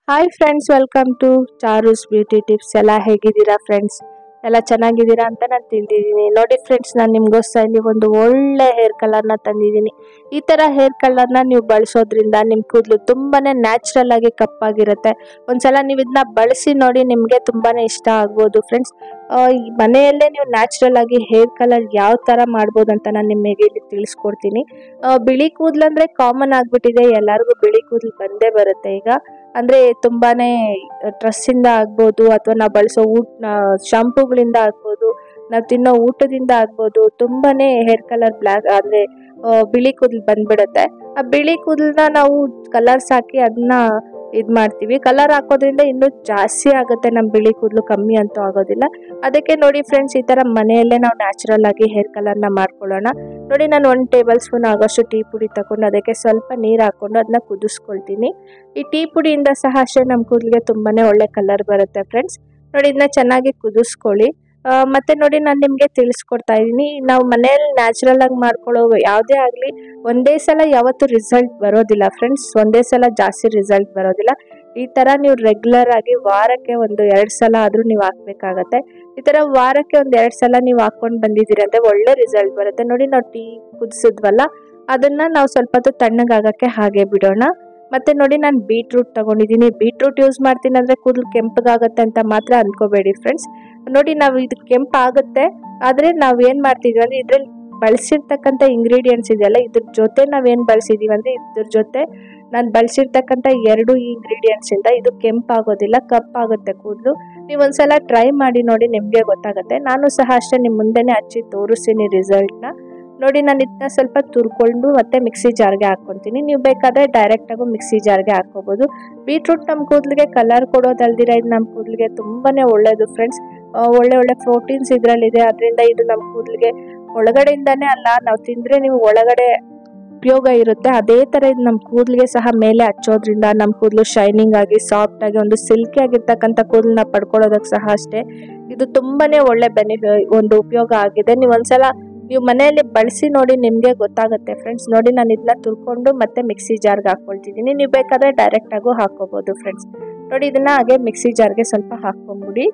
hi friends welcome to Charu's beauty tips ಎಲ್ಲ ಹೇಗಿದ್ದೀರಾ friends ಎಲ್ಲ ಚೆನ್ನಾಗಿದ್ದೀರಾ ಅಂತ ನಾನು ತಿಳಿದಿದ್ದೀನಿ ನೋಡಿ ಫ್ರೆಂಡ್ಸ್ ನಾನು ನಿಮಗೋಸ್ಕರ ಇಲ್ಲಿ ಒಂದು ಒಳ್ಳೆ ಹೇರ್ ಕಲರ್ನ ತಂದಿದ್ದೀನಿ ಈ ಥರ ಹೇರ್ ಕಲರ್ನ ನೀವು ಬಳಸೋದ್ರಿಂದ ನಿಮ್ಮ ಕೂದಲು ತುಂಬಾ ನ್ಯಾಚುರಲ್ ಆಗಿ ಕಪ್ಪಾಗಿರುತ್ತೆ ಒಂದ್ಸಲ ನೀವು ಇದನ್ನ ಬಳಸಿ ನೋಡಿ ನಿಮಗೆ ತುಂಬಾ ಇಷ್ಟ ಆಗ್ಬೋದು ಫ್ರೆಂಡ್ಸ್ ಮನೆಯಲ್ಲೇ ನೀವು ನ್ಯಾಚುರಲ್ ಆಗಿ ಹೇರ್ ಕಲರ್ ಯಾವ ಥರ ಮಾಡ್ಬೋದು ಅಂತ ನಾನು ನಿಮಗೆ ಇಲ್ಲಿ ತಿಳಿಸ್ಕೊಡ್ತೀನಿ ಆ, ಬಿಳಿ ಕೂದಲು ಅಂದರೆ ಕಾಮನ್ ಆಗಿಬಿಟ್ಟಿದೆ ಎಲ್ಲರಿಗೂ ಬಿಳಿ ಕೂದಲು ಬಂದೇ ಬರುತ್ತೆ ಈಗ ಅಂದರೆ ತುಂಬಾನೇ ಡ್ರೆಸ್ಸಿಂದ ಆಗ್ಬೋದು ಅಥವಾ ನಾವು ಬಳಸೋ ಊಟ ಶಾಂಪೂಗಳಿಂದ ಆಗ್ಬೋದು ನಾವು ತಿನ್ನೋ ಊಟದಿಂದ ಆಗ್ಬೋದು ತುಂಬಾನೇ ಹೇರ್ ಕಲರ್ ಬ್ಲ್ಯಾಕ್ ಅಂದರೆ ಬಿಳಿ ಕೂದಲು ಬಂದ್ಬಿಡುತ್ತೆ ಆ ಬಿಳಿ ಕೂದಲನ್ನ ನಾವು ಕಲರ್ಸ್ ಹಾಕಿ ಅದನ್ನ ಇದು ಮಾಡ್ತೀವಿ ಕಲರ್ ಹಾಕೋದ್ರಿಂದ ಇನ್ನೂ ಜಾಸ್ತಿ ಆಗುತ್ತೆ ನಮ್ಮ ಬಿಳಿ ಕೂದಲು ಕಮ್ಮಿ ಅಂತೂ ಆಗೋದಿಲ್ಲ ಅದಕ್ಕೆ ನೋಡಿ ಫ್ರೆಂಡ್ಸ್ ಈ ಥರ ಮನೆಯಲ್ಲೇ ನಾವು ನ್ಯಾಚುರಲ್ ಆಗಿ ಹೇರ್ ಕಲರ್ನ ಮಾಡ್ಕೊಳ್ಳೋಣ ನೋಡಿ ನಾನು ಒಂದು ಟೇಬಲ್ ಸ್ಪೂನ್ ಆಗೋಷ್ಟು ಟೀ ಪುಡಿ ತಗೊಂಡು ಅದಕ್ಕೆ ಸ್ವಲ್ಪ ನೀರು ಹಾಕ್ಕೊಂಡು ಅದನ್ನ ಕುದಿಸ್ಕೊಳ್ತೀನಿ ಈ ಟೀ ಪುಡಿಯಿಂದ ಸಹ ಅಷ್ಟೇ ನಮ್ಮ ಕೂದಲಿಗೆ ತುಂಬಾ ಒಳ್ಳೆ ಕಲರ್ ಬರುತ್ತೆ ಫ್ರೆಂಡ್ಸ್ ನೋಡಿ ಇದನ್ನ ಚೆನ್ನಾಗಿ ಕುದಿಸ್ಕೊಳ್ಳಿ ಆ, ಮತ್ತೆ ನೋಡಿ ನಾನು ನಿಮಗೆ ತಿಳಿಸ್ಕೊಡ್ತಾ ಇದ್ದೀನಿ ನಾವು ಮನೆಯಲ್ಲಿ ನ್ಯಾಚುರಲ್ ಆಗಿ ಮಾಡ್ಕೊಳ್ಳೋ ಯಾವುದೇ ಆಗಲಿ ಒಂದೇ ಸಲ ಯಾವತ್ತೂ ರಿಸಲ್ಟ್ ಬರೋದಿಲ್ಲ ಫ್ರೆಂಡ್ಸ್ ಒಂದೇ ಸಲ ಜಾಸ್ತಿ ರಿಸಲ್ಟ್ ಬರೋದಿಲ್ಲ ಈ ಥರ ನೀವು ರೆಗ್ಯುಲರ್ ಆಗಿ ವಾರಕ್ಕೆ ಒಂದು ಎರಡು ಸಲ ಆದರೂ ನೀವು ಹಾಕ್ಬೇಕಾಗತ್ತೆ ಈ ಥರ ವಾರಕ್ಕೆ ಒಂದು ಎರಡು ಸಲ ನೀವು ಹಾಕ್ಕೊಂಡು ಬಂದಿದ್ದೀರಿ ಅಂದರೆ ಒಳ್ಳೆ ರಿಸಲ್ಟ್ ಬರುತ್ತೆ ನೋಡಿ ನಾವು ಟೀ ಕುದಿಸಿದ್ವಲ್ಲ ಅದನ್ನು ನಾವು ಸ್ವಲ್ಪ ಹೊತ್ತು ತಣ್ಣಗಾಗಕ್ಕೆ ಹಾಗೆ ಬಿಡೋಣ ಮತ್ತೆ ನೋಡಿ ನಾನು ಬೀಟ್ರೂಟ್ ತಗೊಂಡಿದ್ದೀನಿ ಬೀಟ್ರೂಟ್ ಯೂಸ್ ಮಾಡ್ತೀನಿ ಅಂದರೆ ಕೂದಲು ಕೆಂಪಗಾಗುತ್ತೆ ಅಂತ ಮಾತ್ರ ಅನ್ಕೋಬೇಡಿ ಫ್ರೆಂಡ್ಸ್ ನೋಡಿ ನಾವು ಇದು ಕೆಂಪಾಗುತ್ತೆ ಆದರೆ ನಾವು ಏನು ಮಾಡ್ತಿದ್ವಿ ಅಂದರೆ ಇದ್ರಲ್ಲಿ ಬಳಸಿರ್ತಕ್ಕಂಥ ಇಂಗ್ರೀಡಿಯೆಂಟ್ಸ್ ಇದೆಯಲ್ಲ ಇದ್ರ ಜೊತೆ ನಾವೇನು ಬಳಸಿದೀವಿ ಅಂದರೆ ಇದ್ರ ಜೊತೆ ನಾನು ಬಳಸಿರ್ತಕ್ಕಂಥ ಎರಡು ಇಂಗ್ರೀಡಿಯೆಂಟ್ಸ್ ಇಂದ ಇದು ಕೆಂಪಾಗೋದಿಲ್ಲ ಕಪ್ಪಾಗುತ್ತೆ ಕೂದಲು ನೀವು ಒಂದ್ಸಲ ಟ್ರೈ ಮಾಡಿ ನೋಡಿ ನಿಮಗೆ ಗೊತ್ತಾಗುತ್ತೆ ನಾನು ಸಹ ಅಷ್ಟೇ ನಿಮ್ಮ ಮುಂದೆನೇ ಹಚ್ಚಿ ತೋರಿಸ್ತೀನಿ ರಿಸಲ್ಟ್ನ ನೋಡಿ ನಾನು ಇದನ್ನ ಸ್ವಲ್ಪ ತುರ್ಕೊಂಡು ಮತ್ತೆ ಮಿಕ್ಸಿ ಜಾರ್ಗೆ ಹಾಕ್ಕೊತೀನಿ ನೀವು ಬೇಕಾದರೆ ಡೈರೆಕ್ಟಾಗೂ ಮಿಕ್ಸಿ ಜಾರ್ಗೆ ಹಾಕ್ಕೋಬೋದು ಬೀಟ್ರೂಟ್ ನಮ್ಮ ಕೂದಲಿಗೆ ಕಲರ್ ಕೊಡೋದಲ್ದಿರ ಇದು ನಮ್ಮ ಕೂದಲಿಗೆ ತುಂಬಾ ಒಳ್ಳೆಯದು ಫ್ರೆಂಡ್ಸ್ ಒಳ್ಳೆ ಒಳ್ಳೆ ಪ್ರೋಟೀನ್ಸ್ ಇದರಲ್ಲಿದೆ ಅದರಿಂದ ಇದು ನಮ್ಮ ಕೂದಲಿಗೆ ಒಳಗಡೆಯಿಂದಾನೇ ಅಲ್ಲ ನಾವು ತಿಂದರೆ ನೀವು ಒಳಗಡೆ ಉಪಯೋಗ ಇರುತ್ತೆ ಅದೇ ಥರ ಇದು ನಮ್ಮ ಕೂದಲಿಗೆ ಸಹ ಮೇಲೆ ಹಚ್ಚೋದ್ರಿಂದ ನಮ್ಮ ಕೂದಲು ಶೈನಿಂಗ್ ಆಗಿ ಸಾಫ್ಟ್ ಆಗಿ ಒಂದು ಸಿಲ್ಕಿ ಆಗಿರ್ತಕ್ಕಂಥ ಕೂದಲನ್ನ ಪಡ್ಕೊಳ್ಳೋದಕ್ಕೆ ಸಹ ಅಷ್ಟೇ ಇದು ತುಂಬಾನೇ ಒಳ್ಳೆ ಬೆನಿಫಿ ಒಂದು ಉಪಯೋಗ ಆಗಿದೆ ನೀವು ಒಂದ್ಸಲ ನೀವು ಮನೆಯಲ್ಲಿ ಬಳಸಿ ನೋಡಿ ನಿಮಗೆ ಗೊತ್ತಾಗುತ್ತೆ ಫ್ರೆಂಡ್ಸ್ ನೋಡಿ ನಾನು ಇದನ್ನ ತುರ್ಕೊಂಡು ಮತ್ತೆ ಮಿಕ್ಸಿ ಜಾರ್ಗೆ ಹಾಕ್ಕೊಳ್ತಿದ್ದೀನಿ ನೀವು ಬೇಕಾದರೆ ಡೈರೆಕ್ಟಾಗೂ ಹಾಕ್ಕೋಬೋದು ಫ್ರೆಂಡ್ಸ್ ನೋಡಿ ಇದನ್ನ ಹಾಗೆ ಮಿಕ್ಸಿ ಜಾರ್ಗೆ ಸ್ವಲ್ಪ ಹಾಕ್ಕೊಂಬಿಡಿ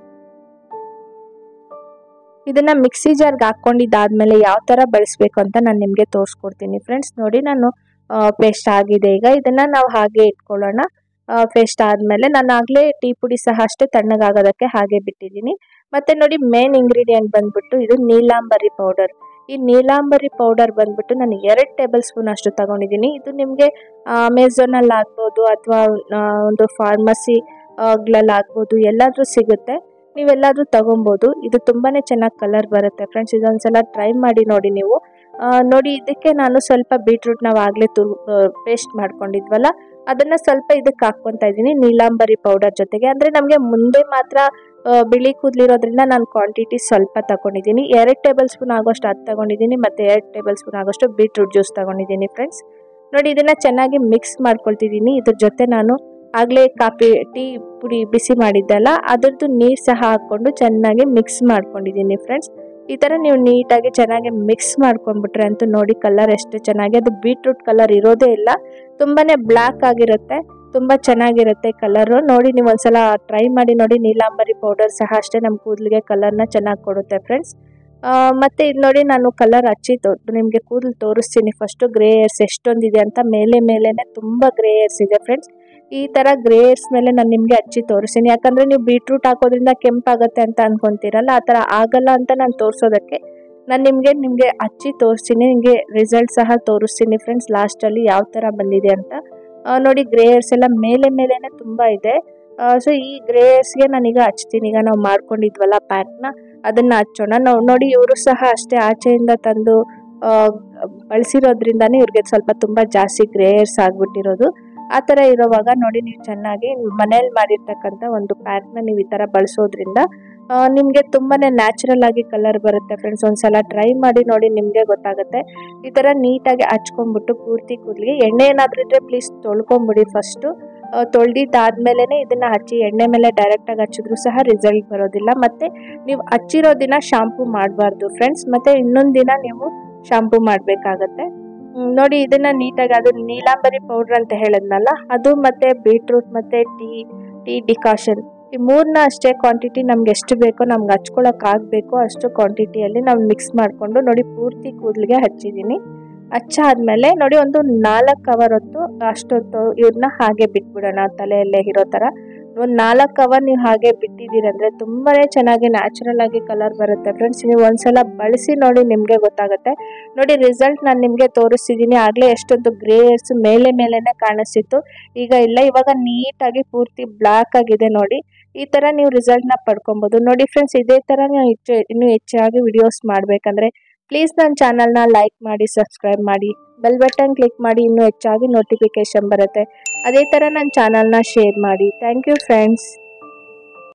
ಇದನ್ನ ಮಿಕ್ಸಿ ಜಾರ್ಗೆ ಹಾಕ್ಕೊಂಡಿದ್ದಾದ್ಮೇಲೆ ಯಾವ ಥರ ಬಳಸಬೇಕು ಅಂತ ನಾನು ನಿಮಗೆ ತೋರಿಸ್ಕೊಡ್ತೀನಿ ಫ್ರೆಂಡ್ಸ್ ನೋಡಿ ನಾನು ಪೇಸ್ಟ್ ಆಗಿದೆ ಈಗ ಇದನ್ನ ನಾವು ಹಾಗೆ ಇಟ್ಕೊಳ್ಳೋಣ ಪೇಸ್ಟ್ ಆದಮೇಲೆ ನಾನು ಆಗಲೇ ಟೀ ಪುಡಿ ಸಹ ಅಷ್ಟೇ ತಣ್ಣಗಾಗೋದಕ್ಕೆ ಹಾಗೆ ಬಿಟ್ಟಿದ್ದೀನಿ ಮತ್ತೆ ನೋಡಿ ಮೇನ್ ಇಂಗ್ರೀಡಿಯೆಂಟ್ ಬಂದ್ಬಿಟ್ಟು ಇದು ನೀಲಾಂಬರಿ ಪೌಡರ್ ಈ ನೀಲಾಂಬರಿ ಪೌಡರ್ ಬಂದ್ಬಿಟ್ಟು ನಾನು ಎರಡು ಟೇಬಲ್ ಸ್ಪೂನ್ ಅಷ್ಟು ತಗೊಂಡಿದ್ದೀನಿ ಇದು ನಿಮಗೆ ಅಮೆಝಾನಲ್ಲಿ ಆಗ್ಬೋದು ಅಥವಾ ಒಂದು ಫಾರ್ಮಸಿ ಗಳಲ್ಲಿ ಆಗ್ಬೋದು ಎಲ್ಲಾದ್ರೂ ಸಿಗುತ್ತೆ ನೀವೆಲ್ಲಾದ್ರೂ ತಗೊಬೋದು ಇದು ತುಂಬಾನೇ ಚೆನ್ನಾಗಿ ಕಲರ್ ಬರುತ್ತೆ ಫ್ರೆಂಡ್ಸ್ ಇದೊಂದ್ಸಲ ಟ್ರೈ ಮಾಡಿ ನೋಡಿ ನೀವು ಆ, ನೋಡಿ ಇದಕ್ಕೆ ನಾನು ಸ್ವಲ್ಪ ಬೀಟ್ರೂಟ್ ನಾವು ಆಗಲೇ ತುರ್ ಪೇಸ್ಟ್ ಮಾಡ್ಕೊಂಡಿದ್ವಲ್ಲ ಅದನ್ನ ಸ್ವಲ್ಪ ಇದಕ್ಕೆ ಹಾಕ್ಕೊತಾ ಇದ್ದೀನಿ ನೀಲಾಂಬರಿ ಪೌಡರ್ ಜೊತೆಗೆ ಅಂದರೆ ನಮಗೆ ಮುಂದೆ ಮಾತ್ರ ಆ, ಬಿಳಿ ಕೂದಲಿರೋದ್ರಿಂದ ನಾನು ಕ್ವಾಂಟಿಟಿ ಸ್ವಲ್ಪ ತಗೊಂಡಿದ್ದೀನಿ ಎರಡು ಟೇಬಲ್ ಸ್ಪೂನ್ ಆಗೋಷ್ಟು ಅದು ತಗೊಂಡಿದ್ದೀನಿ ಮತ್ತು ಎರಡು ಟೇಬಲ್ ಸ್ಪೂನ್ ಆಗೋಷ್ಟು ಬೀಟ್ರೂಟ್ ಜ್ಯೂಸ್ ತಗೊಂಡಿದ್ದೀನಿ ಫ್ರೆಂಡ್ಸ್ ನೋಡಿ ಇದನ್ನು ಚೆನ್ನಾಗಿ ಮಿಕ್ಸ್ ಮಾಡ್ಕೊಳ್ತಿದ್ದೀನಿ ಇದ್ರ ಜೊತೆ ನಾನು ಆಗಲೇ ಕಾಫಿ ಟೀ ಪುಡಿ ಬಿಸಿ ಮಾಡಿದ್ದಲ್ಲ ಅದರದ್ದು ನೀರು ಸಹ ಹಾಕ್ಕೊಂಡು ಚೆನ್ನಾಗಿ ಮಿಕ್ಸ್ ಮಾಡ್ಕೊಂಡಿದ್ದೀನಿ ಫ್ರೆಂಡ್ಸ್ ಈ ಥರ ನೀವು ನೀಟಾಗಿ ಚೆನ್ನಾಗಿ ಮಿಕ್ಸ್ ಮಾಡ್ಕೊಂಡ್ಬಿಟ್ರೆ ಅಂತೂ ನೋಡಿ ಕಲರ್ ಎಷ್ಟು ಚೆನ್ನಾಗಿ ಅದು ಬೀಟ್ರೂಟ್ ಕಲರ್ ಇರೋದೇ ಇಲ್ಲ ತುಂಬಾ ಬ್ಲ್ಯಾಕ್ ಆಗಿರುತ್ತೆ ತುಂಬ ಚೆನ್ನಾಗಿರುತ್ತೆ ಕಲರು ನೋಡಿ ನೀವು ಒಂದ್ಸಲ ಟ್ರೈ ಮಾಡಿ ನೋಡಿ ನೀಲಾಂಬರಿ ಪೌಡರ್ ಸಹ ಅಷ್ಟೇ ನಮ್ಮ ಕೂದಲಿಗೆ ಕಲರ್ನ ಚೆನ್ನಾಗಿ ಕೊಡುತ್ತೆ ಫ್ರೆಂಡ್ಸ್ ಮತ್ತು ಇದು ನೋಡಿ ನಾನು ಕಲರ್ ಹಚ್ಚಿ ತೋ ನಿಮಗೆ ಕೂದಲು ತೋರಿಸ್ತೀನಿ ಫಸ್ಟು ಗ್ರೇ ಏರ್ಸ್ ಎಷ್ಟೊಂದಿದೆ ಅಂತ ಮೇಲೆ ಮೇಲೇನೆ ತುಂಬ ಗ್ರೇ ಏರ್ಸ್ ಇದೆ ಫ್ರೆಂಡ್ಸ್ ಈ ಥರ ಗ್ರೇ ಏರ್ಸ್ ಮೇಲೆ ನಾನು ನಿಮಗೆ ಹಚ್ಚಿ ತೋರಿಸ್ತೀನಿ ಯಾಕಂದರೆ ನೀವು ಬೀಟ್ರೂಟ್ ಹಾಕೋದ್ರಿಂದ ಕೆಂಪಾಗುತ್ತೆ ಅಂತ ಅನ್ಕೊಂತೀರಲ್ಲ ಆ ಥರ ಆಗಲ್ಲ ಅಂತ ನಾನು ತೋರಿಸೋದಕ್ಕೆ ನಾನು ನಿಮಗೆ ನಿಮಗೆ ಹಚ್ಚಿ ತೋರಿಸ್ತೀನಿ ನಿಮಗೆ ರಿಸಲ್ಟ್ ಸಹ ತೋರಿಸ್ತೀನಿ ಫ್ರೆಂಡ್ಸ್ ಲಾಸ್ಟಲ್ಲಿ ಯಾವ ಥರ ಬಂದಿದೆ ಅಂತ ಆ, ನೋಡಿ ಗ್ರೇ ಏರ್ಸ್ ಎಲ್ಲ ಮೇಲೆ ಮೇಲೇನೆ ತುಂಬ ಇದೆ ಸೊ ಈ ಗ್ರೇ ಏರ್ಸ್ಗೆ ನಾನೀಗ ಹಚ್ತೀನಿ ಈಗ ನಾವು ಮಾಡ್ಕೊಂಡಿದ್ವಲ್ಲ ಪ್ಯಾಕ್ನ ಅದನ್ನು ಹಚ್ಚೋಣ ನಾವು ನೋಡಿ ಇವರು ಸಹ ಅಷ್ಟೇ ಆಚೆಯಿಂದ ತಂದು ಆ, ಬಳಸಿರೋದ್ರಿಂದಾನೇ ಇವ್ರಿಗೆ ಸ್ವಲ್ಪ ತುಂಬ ಜಾಸ್ತಿ ಗ್ರೇ ಏರ್ಸ್ ಆಗಿಬಿಟ್ಟಿರೋದು ಆ ಥರ ಇರೋವಾಗ ನೋಡಿ ನೀವು ಚೆನ್ನಾಗಿ ಮನೇಲಿ ಮಾಡಿರ್ತಕ್ಕಂಥ ಒಂದು ಪ್ಯಾಕ್ನ ನೀವು ಈ ಥರ ಬಳಸೋದ್ರಿಂದ ನಿಮಗೆ ತುಂಬಾ ನ್ಯಾಚುರಲ್ ಆಗಿ ಕಲರ್ ಬರುತ್ತೆ ಫ್ರೆಂಡ್ಸ್ ಒಂದ್ಸಲ ಟ್ರೈ ಮಾಡಿ ನೋಡಿ ನಿಮಗೆ ಗೊತ್ತಾಗುತ್ತೆ ಈ ಥರ ನೀಟಾಗಿ ಹಚ್ಕೊಂಡ್ಬಿಟ್ಟು ಪೂರ್ತಿ ಕೂದಲಿಗೆ ಎಣ್ಣೆ ಏನಾದರೂ ಇದ್ದರೆ ಪ್ಲೀಸ್ ತೊಳ್ಕೊಂಬಿಡಿ ಫಸ್ಟು ತೊಳೆದಿದ್ದಾದ್ಮೇಲೆ ಇದನ್ನು ಹಚ್ಚಿ ಎಣ್ಣೆ ಮೇಲೆ ಡೈರೆಕ್ಟಾಗಿ ಹಚ್ಚಿದ್ರು ಸಹ ರಿಸಲ್ಟ್ ಬರೋದಿಲ್ಲ ಮತ್ತು ನೀವು ಹಚ್ಚಿರೋ ದಿನ ಶಾಂಪೂ ಮಾಡಬಾರ್ದು ಫ್ರೆಂಡ್ಸ್ ಮತ್ತು ಇನ್ನೊಂದು ದಿನ ನೀವು ಶಾಂಪೂ ಮಾಡಬೇಕಾಗತ್ತೆ ಹ್ಮ್, ನೋಡಿ ಇದನ್ನ ನೀಟಾಗಿ ಅದು ನೀಲಾಂಬರಿ ಪೌಡ್ರ್ ಅಂತ ಹೇಳಿದ್ನಲ್ಲ ಅದು ಮತ್ತೆ ಬೀಟ್ರೂಟ್ ಮತ್ತೆ ಟೀ ಟೀ ಡಿಕಾಷನ್ ಈ ಮೂರನ್ನ ಅಷ್ಟೇ ಕ್ವಾಂಟಿಟಿ ನಮ್ಗೆ ಎಷ್ಟು ಬೇಕೋ ನಮ್ಗೆ ಹಚ್ಕೊಳಕ್ ಆಗಬೇಕು ಅಷ್ಟು ಕ್ವಾಂಟಿಟಿಯಲ್ಲಿ ನಾವು ಮಿಕ್ಸ್ ಮಾಡಿಕೊಂಡು ನೋಡಿ ಪೂರ್ತಿ ಕೂದಲಿಗೆ ಹಚ್ಚಿದ್ದೀನಿ ಹಚ್ಚಾದ್ಮೇಲೆ ನೋಡಿ ಒಂದು ನಾಲ್ಕು ಅವರ್ ಹೊತ್ತು ಅಷ್ಟೊತ್ತು ಇವ್ರನ್ನ ಹಾಗೆ ಬಿಟ್ಬಿಡೋಣ ತಲೆಯಲ್ಲೇ ಇರೋ ಥರ ಒಂದು ನಾಲ್ಕು ಅವರ್ ನೀವು ಹಾಗೆ ಬಿಟ್ಟಿದ್ದೀರಂದ್ರೆ ತುಂಬಾನೇ ಚೆನ್ನಾಗಿ ನ್ಯಾಚುರಲ್ ಆಗಿ ಕಲರ್ ಬರುತ್ತೆ ಫ್ರೆಂಡ್ಸ್ ನೀವು ಒಂದ್ಸಲ ಬಳಸಿ ನೋಡಿ ನಿಮಗೆ ಗೊತ್ತಾಗುತ್ತೆ ನೋಡಿ ರಿಸಲ್ಟ್ ನಾನು ನಿಮಗೆ ತೋರಿಸ್ತಿದ್ದೀನಿ ಆಗಲೇ ಎಷ್ಟೊಂದು ಗ್ರೇಸ್ ಮೇಲೆ ಮೇಲೆನೆ ಕಾಣಿಸ್ತಿತ್ತು ಈಗ ಇಲ್ಲ ಇವಾಗ ನೀಟಾಗಿ ಪೂರ್ತಿ ಬ್ಲ್ಯಾಕ್ ಆಗಿದೆ ನೋಡಿ ಈ ಥರ ನೀವು ರಿಸಲ್ಟ್ನ ಪಡ್ಕೊಬೋದು ನೋಡಿ ಫ್ರೆಂಡ್ಸ್ ಇದೇ ಥರ ನೀವು ಹೆಚ್ಚು ಇನ್ನೂ ಹೆಚ್ಚಾಗಿ ವಿಡಿಯೋಸ್ ಮಾಡಬೇಕಂದ್ರೆ ಪ್ಲೀಸ್ ನನ್ನ ಚಾನಲ್ನ ಲೈಕ್ ಮಾಡಿ ಸಬ್ಸ್ಕ್ರೈಬ್ ಮಾಡಿ ಬೆಲ್ ಬಟನ್ ಕ್ಲಿಕ್ ಮಾಡಿ ಇನ್ನೂ ಹೆಚ್ಚಾಗಿ ನೋಟಿಫಿಕೇಶನ್ ಬರುತ್ತೆ ಅದೇ ಥರ ನನ್ನ ಚಾನಲ್ನ ಶೇರ್ ಮಾಡಿ ಥ್ಯಾಂಕ್ ಯು ಫ್ರೆಂಡ್ಸ್